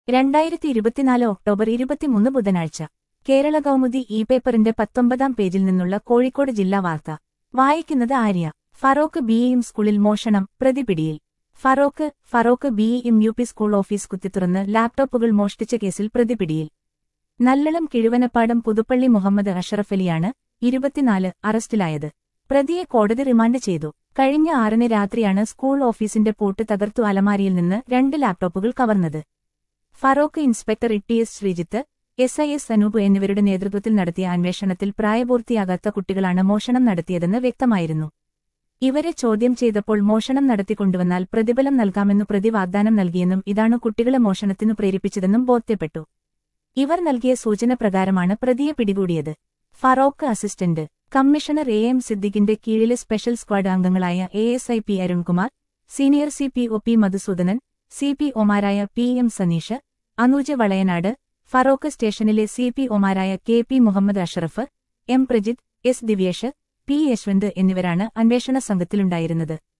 രണ്ടായിരത്തി ഇരുപത്തിനാല് ഒക്ടോബർ ഇരുപത്തിമൂന്ന് ബുധനാഴ്ച കേരള കൗമുദി ഇ പേപ്പറിന്റെ പത്തൊമ്പതാം പേജിൽ നിന്നുള്ള കോഴിക്കോട് ജില്ലാ വാർത്ത വായിക്കുന്നത് ആര്യ ഫറോക്ക് ബിഇഎം സ്കൂളിൽ മോഷണം പ്രതിപിടിയിൽ Feroke Feroke B E M U P school office കുത്തിത്തുറന്ന് ലാപ്ടോപ്പുകൾ മോഷ്ടിച്ച കേസിൽ പ്രതിപിടിയിൽ നല്ലളം കിഴുവനപ്പാടം പുതുപ്പള്ളി മുഹമ്മദ് അഷറഫലിയാണ് ഇരുപത്തിനാല് അറസ്റ്റിലായത് പ്രതിയെ കോടതി റിമാൻഡ് ചെയ്തു കഴിഞ്ഞ ആറിന് രാത്രിയാണ് സ്കൂൾ ഓഫീസിന്റെ പൂട്ട് തകർത്തു അലമാരിയിൽ നിന്ന് രണ്ട് ലാപ്ടോപ്പുകൾ കവർന്നത് Feroke inspector E T S Sreejith S I S Anoop എന്നിവരുടെ നേതൃത്വത്തിൽ നടത്തിയ അന്വേഷണത്തിൽ പ്രായപൂർത്തിയാകാത്ത കുട്ടികളാണ് മോഷണം നടത്തിയതെന്ന് വ്യക്തമായിരുന്നു ഇവരെ ചോദ്യം ചെയ്തപ്പോൾ മോഷണം നടത്തിക്കൊണ്ടുവന്നാൽ പ്രതിഫലം നൽകാമെന്നു പ്രതി വാഗ്ദാനം നൽകിയെന്നും ഇതാണ് കുട്ടികളെ മോഷണത്തിനു പ്രേരിപ്പിച്ചതെന്നും ബോധ്യപ്പെട്ടു ഇവർ നൽകിയ സൂചന പ്രകാരമാണ് പ്രതിയെ പിടികൂടിയത് Feroke assistant commissioner A M സിദ്ദിഖിന്റെ കീഴിലെ സ്പെഷ്യൽ സ്ക്വാഡ് അംഗങ്ങളായ A S I P Arunkumar senior C P O P Madhusoodanan C P ഒമാരായ പി എം സനീഷ് അനൂജ് വളയനാട് ഫറോക്ക് സ്റ്റേഷനിലെ സി പി ഒമാരായ K P Muhammad Ashraf M Prajith S Divyesh P Yashwant എന്നിവരാണ് അന്വേഷണ സംഘത്തിലുണ്ടായിരുന്നത്